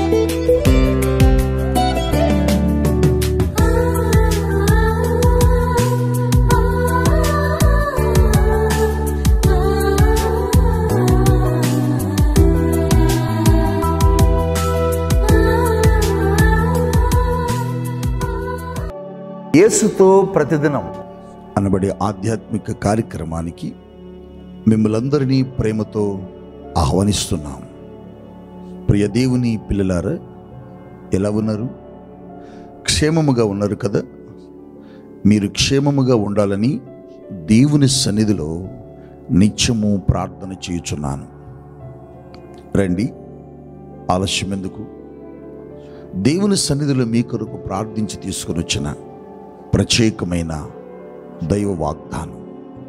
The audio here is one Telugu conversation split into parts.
యేసుతో ప్రతిదినం అనబడే ఆధ్యాత్మిక కార్యక్రమానికి మిమ్మలందరినీ ప్రేమతో ఆహ్వానిస్తున్నాం ప్రియ దేవుని పిల్లలారా ఎలా ఉన్నారు క్షేమముగా ఉన్నారు కదా మీరు క్షేమముగా ఉండాలని దేవుని సన్నిధిలో నిత్యము ప్రార్థన చేయుచున్నాను రండి ఆలస్యం ఎందుకు దేవుని సన్నిధిలో మీ కొరకు ప్రార్థించి తీసుకుని వచ్చిన ప్రత్యేకమైన దైవ వాగ్దానం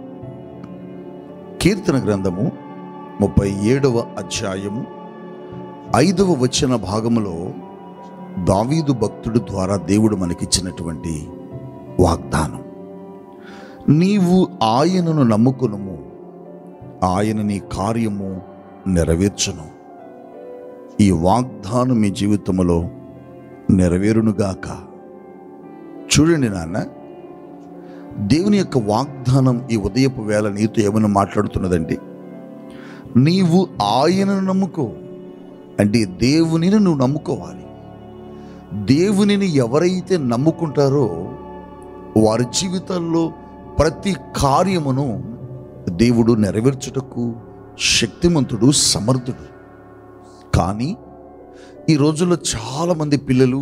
కీర్తన గ్రంథము ముప్పై ఏడవ అధ్యాయము ఐదవ వచన భాగములో దావీదు భక్తుడు ద్వారా దేవుడు మనకిచ్చినటువంటి వాగ్దానం నీవు ఆయనను నమ్ముకునుము ఆయన నీ కార్యము నెరవేర్చును ఈ వాగ్దానం మీ జీవితంలో నెరవేరునుగాక చూడండి నాన్న దేవుని యొక్క వాగ్దానం ఈ ఉదయపు వేళ నీతో ఏమైనా మాట్లాడుతున్నదండి నీవు ఆయనను నమ్ముకో అంటే దేవునిని నువ్వు నమ్ముకోవాలి దేవునిని ఎవరైతే నమ్ముకుంటారో వారి జీవితాల్లో ప్రతి కార్యమును దేవుడు నెరవేర్చుటకు శక్తిమంతుడు సమర్థుడు కానీ ఈ రోజుల్లో చాలామంది పిల్లలు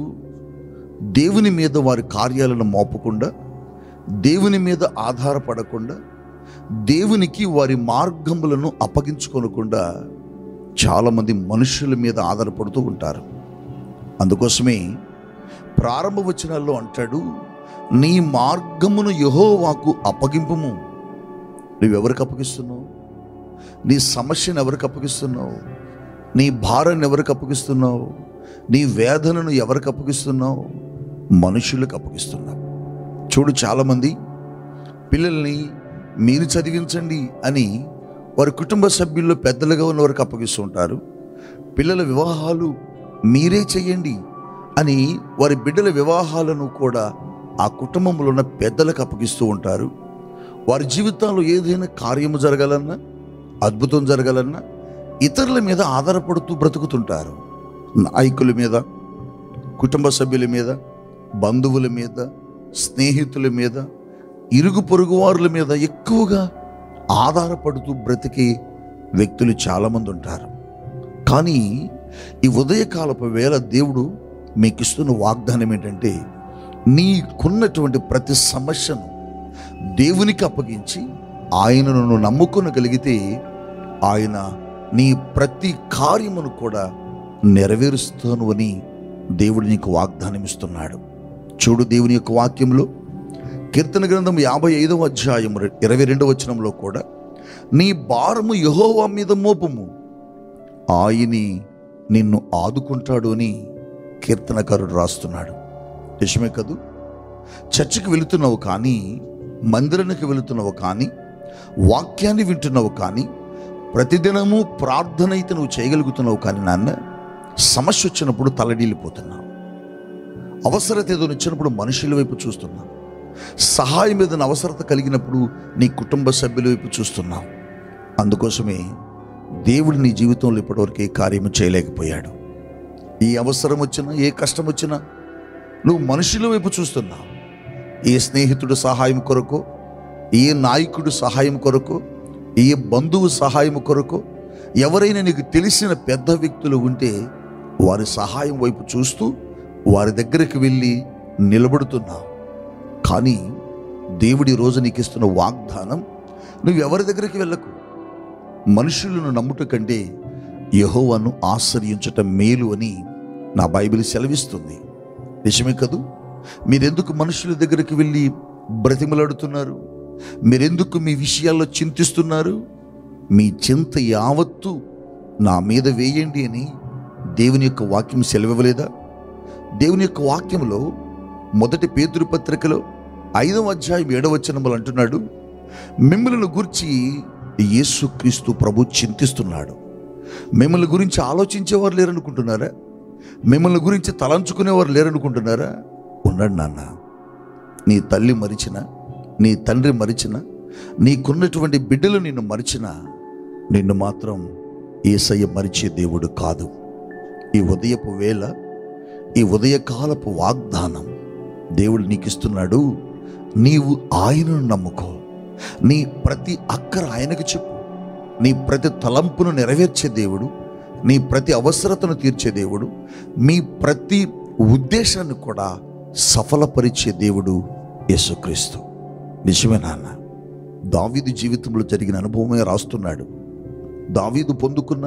దేవుని మీద వారి కార్యాలను మోపకుండా దేవుని మీద ఆధారపడకుండా దేవునికి వారి మార్గములను అప్పగించుకోనకుండా చాలామంది మనుషుల మీద ఆధారపడుతూ ఉంటారు అందుకోసమే ప్రారంభ వచనాల్లో అంటాడు నీ మార్గమును యెహోవాకు అప్పగింపుము నువ్వెవరికి అప్పగిస్తున్నావు నీ సమస్యను ఎవరికి అప్పగిస్తున్నావు నీ భారాన్ని ఎవరికి అప్పగిస్తున్నావు నీ వేదనను ఎవరికి అప్పగిస్తున్నావు మనుషులకు అప్పగిస్తున్నావు చూడు చాలామంది పిల్లల్ని మీరు చదివించండి అని వారి కుటుంబ సభ్యుల్లో పెద్దలుగా ఉన్న వారికి అప్పగిస్తుంటారు పిల్లల వివాహాలు మీరే చెయ్యండి అని వారి బిడ్డల వివాహాలను కూడా ఆ కుటుంబంలో ఉన్న పెద్దలకు అప్పగిస్తూ ఉంటారు వారి జీవితాల్లో ఏదైనా కార్యము జరగాలన్నా అద్భుతం జరగాలన్నా ఇతరుల మీద ఆధారపడుతూ బ్రతుకుతుంటారు నాయకుల మీద కుటుంబ సభ్యుల మీద బంధువుల మీద స్నేహితుల మీద ఇరుగు పొరుగు వారుల మీద ఎక్కువగా ఆధారపడుతూ బ్రతికే వ్యక్తులు చాలామంది ఉంటారు కానీ ఈ ఉదయకాలపు వేళ దేవుడు మీకు ఇస్తున్న వాగ్దానం ఏంటంటే నీకున్నటువంటి ప్రతి సమస్యను దేవునికి అప్పగించి ఆయనను నువ్వు నమ్ముకొనగలిగితే ఆయన నీ ప్రతి కార్యమును కూడా నెరవేరుస్తాను అని దేవుడు నీకు వాగ్దానం ఇస్తున్నాడు చూడు దేవుని యొక్క వాక్యంలో కీర్తన గ్రంథం యాభై ఐదవ అధ్యాయం ఇరవై రెండవ వచనంలో కూడా నీ భారము యహోవా మీద మోపము ఆయని నిన్ను ఆదుకుంటాడు అని కీర్తనకారుడు రాస్తున్నాడు నిజమే కదూ చర్చికి వెళుతున్నావు కానీ మందిరానికి వెళుతున్నావు కానీ వాక్యాన్ని వింటున్నావు కానీ ప్రతిదినము ప్రార్థన అయితే నువ్వు చేయగలుగుతున్నావు కానీ నాన్న సమస్య వచ్చినప్పుడు తలడీలిపోతున్నావు అవసరత ఏదో వచ్చినప్పుడు మనుషుల వైపు చూస్తున్నావు సహాయం ఏదైనా అవసరత కలిగినప్పుడు నీ కుటుంబ సభ్యుల వైపు చూస్తున్నావు అందుకోసమే దేవుడు నీ జీవితంలో ఇప్పటివరకు ఏ కార్యము చేయలేకపోయాడు ఏ అవసరం వచ్చినా ఏ కష్టం వచ్చినా నువ్వు మనుషుల వైపు చూస్తున్నావు ఏ స్నేహితుడు సహాయం కొరకు ఏ నాయకుడు సహాయం కొరకు ఏ బంధువు సహాయం కొరకు ఎవరైనా నీకు తెలిసిన పెద్ద వ్యక్తులు ఉంటే వారి సహాయం వైపు చూస్తూ వారి దగ్గరికి వెళ్ళి నిలబడుతున్నావు కానీ దేవుడి రోజు నీకు ఇస్తున్న వాగ్దానం నువ్వు ఎవరి దగ్గరికి వెళ్ళకు మనుషులను నమ్ముట కంటే యహోవాను ఆశ్రయించటం మేలు అని నా బైబిల్ సెలవిస్తుంది నిజమే కదూ మీరెందుకు మనుషుల దగ్గరికి వెళ్ళి బ్రతిమలాడుతున్నారు మీరెందుకు మీ విషయాల్లో చింతిస్తున్నారు మీ చింత యావత్తు నా మీద వేయండి అని దేవుని యొక్క వాక్యం సెలవివ్వలేదా దేవుని యొక్క వాక్యంలో మొదటి పేతురు పత్రికలో ఐదవ అధ్యాయం ఏడవ వచనములు అంటున్నాడు మిమ్మల్ని గురించి యేసుక్రీస్తు ప్రభు చింతిస్తున్నాడు మిమ్మల్ని గురించి ఆలోచించేవారు లేరనుకుంటున్నారా మిమ్మల్ని గురించి తలంచుకునేవారు లేరనుకుంటున్నారా ఉన్నాడు నాన్న నీ తల్లి మరిచిన నీ తండ్రి మరిచిన నీకున్నటువంటి బిడ్డలు నిన్ను మరిచిన నిన్ను మాత్రం ఏసయ్య మరిచే దేవుడు కాదు ఈ ఉదయపు వేళ ఈ ఉదయకాలపు వాగ్దానం దేవుడు నీకు ఇస్తున్నాడు నీవు ఆయనను నమ్ముకో నీ ప్రతి అక్కర ఆయనకు చెప్పు నీ ప్రతి తలంపును నెరవేర్చే దేవుడు నీ ప్రతి అవసరతను తీర్చే దేవుడు మీ ప్రతి ఉద్దేశాన్ని కూడా సఫలపరిచే దేవుడు యేసుక్రీస్తు నిజమే నాన్న దావీదు జీవితంలో జరిగిన అనుభవమే రాస్తున్నాడు దావీదు పొందుకున్న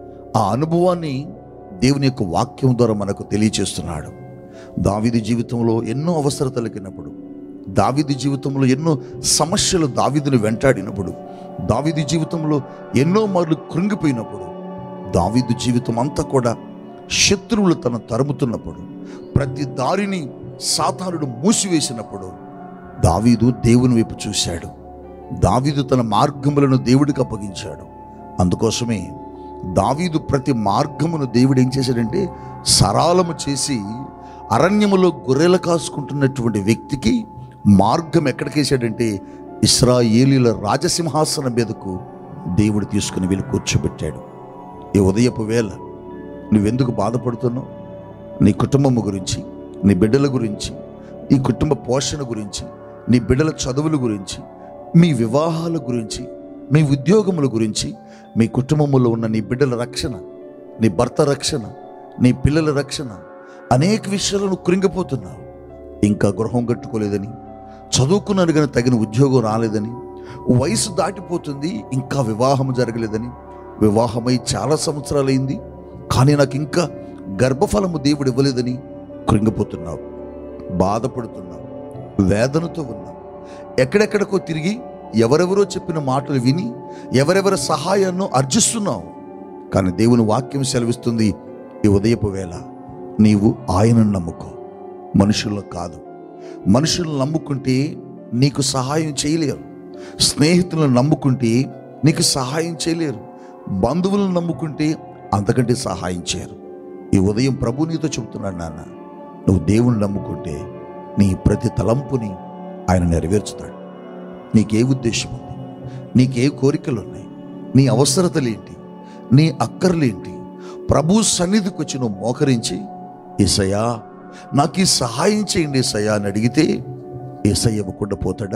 ఆ అనుభవాన్ని దేవుని యొక్క వాక్యం ద్వారా మనకు తెలియచేస్తున్నాడు దావీదు జీవితంలో ఎన్నో అవసరతలు కలిగినప్పుడు దావీదు జీవితంలో ఎన్నో సమస్యలు దావీదును వెంటాడినప్పుడు దావీదు జీవితంలో ఎన్నో మార్లు కృంగిపోయినప్పుడు దావీదు జీవితం అంతా కూడా శత్రువులు తన తరుముతున్నప్పుడు ప్రతి దారిని సాతానుడు మూసివేసినప్పుడు దావీదు దేవుని వైపు చూశాడు దావీదు తన మార్గములను దేవుడికి అప్పగించాడు అందుకోసమే దావీదు ప్రతి మార్గమును దేవుడు ఏం చేశాడంటే సరాలము చేసి అరణ్యములో గొర్రెలు కాసుకుంటున్నటువంటి వ్యక్తికి మార్గం ఎక్కడికేసాడంటే ఇస్రాయేలీల రాజసింహాసనం మీదకు దేవుడు తీసుకుని వెళ్ళి కూర్చోబెట్టాడు ఈ ఉదయపు వేళ నువ్వెందుకు బాధపడుతున్నావు నీ కుటుంబము గురించి నీ బిడ్డల గురించి నీ కుటుంబ పోషణ గురించి నీ బిడ్డల చదువుల గురించి మీ వివాహాల గురించి మీ ఉద్యోగముల గురించి మీ కుటుంబంలో ఉన్న నీ బిడ్డల రక్షణ నీ భర్త రక్షణ నీ పిల్లల రక్షణ అనేక విషయాలను కృంగిపోతున్నావు ఇంకా గృహం కట్టుకోలేదని చదువుకున్నాను కానీ తగిన ఉద్యోగం రాలేదని వయసు దాటిపోతుంది ఇంకా వివాహం జరగలేదని వివాహమై చాలా సంవత్సరాలైంది కానీ నాకు ఇంకా గర్భఫలము దేవుడు ఇవ్వలేదని కృంగిపోతున్నావు బాధపడుతున్నావు వేదనతో ఉన్నావు ఎక్కడెక్కడికో తిరిగి ఎవరెవరో చెప్పిన మాటలు విని ఎవరెవరి సహాయాన్ని అర్జిస్తున్నావు కానీ దేవుని వాక్యం సెలవిస్తుంది ఈ ఉదయపు వేళ నీవు ఆయనను నమ్ముకో మనుషులను కాదు మనుషులను నమ్ముకుంటే నీకు సహాయం చేయలేరు స్నేహితులను నమ్ముకుంటే నీకు సహాయం చేయలేరు బంధువులను నమ్ముకుంటే అంతకంటే సహాయం చేయరు ఈ ఉదయం ప్రభు నీతో చెబుతున్నాడు నాన్న నువ్వు దేవుని నమ్ముకుంటే నీ ప్రతి తలంపుని ఆయన నెరవేర్చుతాడు నీకే ఉద్దేశం ఉంది నీకే కోరికలు ఉన్నాయి నీ అవసరతలేంటి నీ అక్కర్లేంటి ప్రభు సన్నిధికి వచ్చి నువ్వు మోకరించి ఏసయ్యా నాకు ఈ సహాయం చేయండి ఏసయ్యా అని అడిగితే ఏసయ్య ఇవ్వకుండా పోతాడా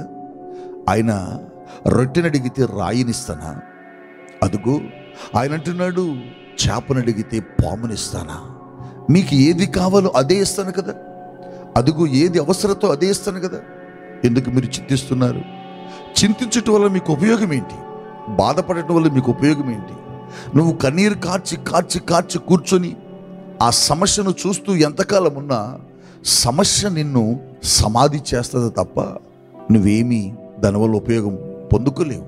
ఆయన రొట్టెని అడిగితే రాయినిస్తానా అదుగో ఆయన అంటున్నాడు చేపను అడిగితే పామునిస్తానా మీకు ఏది కావాలో అదే ఇస్తాను కదా అదుగో ఏది అవసరతో అదే ఇస్తాను కదా ఎందుకు మీరు చింతిస్తున్నారు చింతించటం వల్ల మీకు ఉపయోగం ఏంటి బాధపడటం వల్ల మీకు ఉపయోగం ఏంటి నువ్వు కన్నీరు కార్చి కార్చి కార్చి కూర్చొని ఆ సమస్యను చూస్తూ ఎంతకాలం ఉన్నా సమస్య నిన్ను సమాధి చేస్తుంది తప్ప నువ్వేమీ దానివల్ల ఉపయోగం పొందుకోలేవు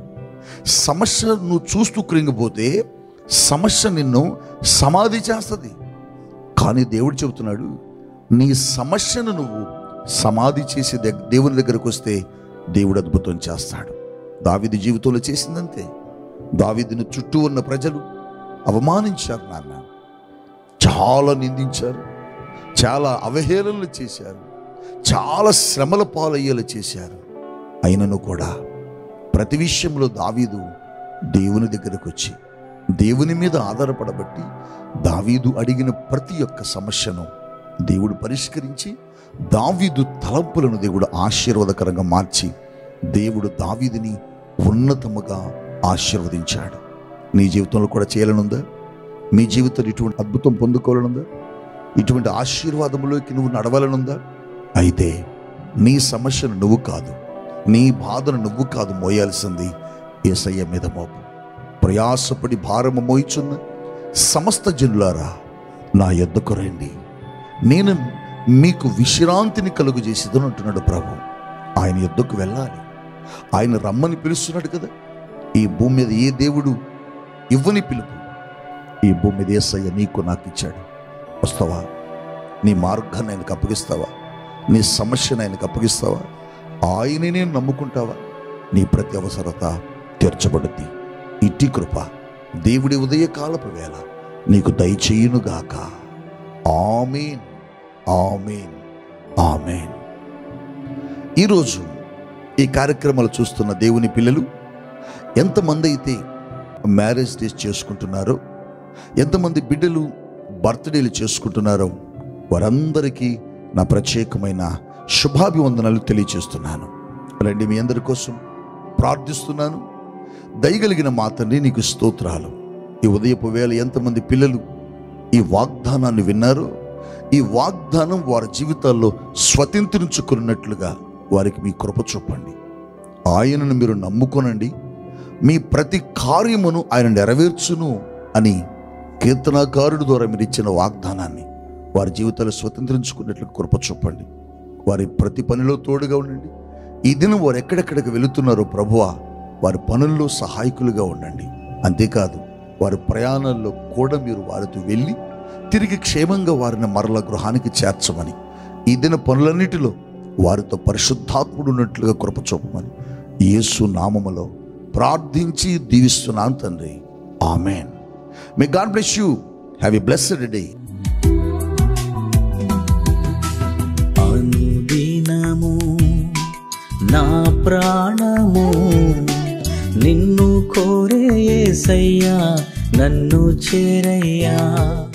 సమస్య నువ్వు చూస్తూ కృంగిపోతే సమస్య నిన్ను సమాధి చేస్తుంది కానీ దేవుడు చెబుతున్నాడు నీ సమస్యను నువ్వు సమాధి చేసి దగ్- దేవుని దగ్గరకు వస్తే దేవుడు అద్భుతం చేస్తాడు దావిది జీవితంలో చేసిందంతే దావిదిని చుట్టూ ఉన్న ప్రజలు అవమానించారు నాన్న చాలా నిందించారు చాలా అవహేళనలు చేశారు చాలా శ్రమల పాలయ్యేలా చేశారు అయినను కూడా ప్రతి విషయంలో దావీదు దేవుని దగ్గరకు వచ్చి దేవుని మీద ఆధారపడబట్టి దావీదు అడిగిన ప్రతి ఒక్క సమస్యను దేవుడు పరిష్కరించి దావీదు తలంపులను దేవుడు ఆశీర్వాదకరంగా మార్చి దేవుడు దావీదిని ఉన్నతముగా ఆశీర్వదించాడు నీ జీవితంలో కూడా చేయాలనుందా మీ జీవితంలో ఇటువంటి అద్భుతం పొందుకోవాలనుందా ఇటువంటి ఆశీర్వాదములోకి నువ్వు నడవాలనుందా అయితే నీ సమస్యను నువ్వు కాదు నీ బాధను నువ్వు కాదు మోయాల్సింది ఏసయ్య మీద మోపు ప్రయాసపడి భారము మోయిచున్న సమస్త జనులారా నా యొద్దకు రండి నేను మీకు విశ్రాంతిని కలుగు చేసేదని అంటున్నాడు ప్రభు ఆయన యొద్దకు వెళ్ళాలి ఆయన రమ్మని పిలుస్తున్నాడు కదా ఈ భూమి మీద ఏ దేవుడు ఇవ్వని పిలుపు ఈ భూమి మీద ఏసయ్య నీకు నాకు ఇచ్చాడు వస్తావా నీ మార్గాన్ని ఆయనకు అప్పగిస్తావా నీ సమస్యను ఆయనకు అప్పగిస్తావా ఆయననే నమ్ముకుంటావా నీ ప్రతి అవసరత తీర్చబడుద్ది ఇట్టి కృప దేవుడి ఉదయకాలపు వేళ నీకు దయచేయునుగాక ఆమెన్ ఆమెన్ ఆమెన్ ఈరోజు ఈ కార్యక్రమాలు చూస్తున్న దేవుని పిల్లలు ఎంతమంది అయితే మ్యారేజ్ డేస్ చేసుకుంటున్నారో ఎంతమంది బిడ్డలు బర్త్డేలు చేసుకుంటున్నారో వారందరికీ నా ప్రత్యేకమైన శుభాభివందనాలు తెలియచేస్తున్నాను రండి మీ అందరి కోసం ప్రార్థిస్తున్నాను దయగలిగిన మా తండ్రి నీకు స్తోత్రాలు ఈ ఉదయపు వేళ ఎంతమంది పిల్లలు ఈ వాగ్దానాన్ని విన్నారో ఈ వాగ్దానం వారి జీవితాల్లో స్వతంత్రించుకున్నట్లుగా వారికి మీ కృప చూపండి ఆయనను మీరు నమ్ముకొనండి మీ ప్రతి కార్యమును ఆయన నెరవేర్చును అని కీర్తనాకారుడి ద్వారా మీరు ఇచ్చిన వాగ్దానాన్ని వారి జీవితాలు స్వతంత్రించుకున్నట్లు కృప చూపండి వారి ప్రతి పనిలో తోడుగా ఉండండి ఈ దినం వారు ఎక్కడెక్కడికి వెళుతున్నారో ప్రభువా వారి పనుల్లో సహాయకులుగా ఉండండి అంతేకాదు వారి ప్రయాణాల్లో కూడా మీరు వారితో వెళ్ళి తిరిగి క్షేమంగా వారిని మరల గృహానికి చేర్చమని ఈ దిన పనులన్నిటిలో వారితో పరిశుద్ధాత్ముడు ఉన్నట్లుగా కృప చూపమని యేసు నామములో ప్రార్థించి దీవిస్తున్నాను తండ్రి amen may God bless you have a blessed day అనుదినము నా ప్రాణము నిన్ను కోరే యేసయ్యా నన్ను చేరయ్యా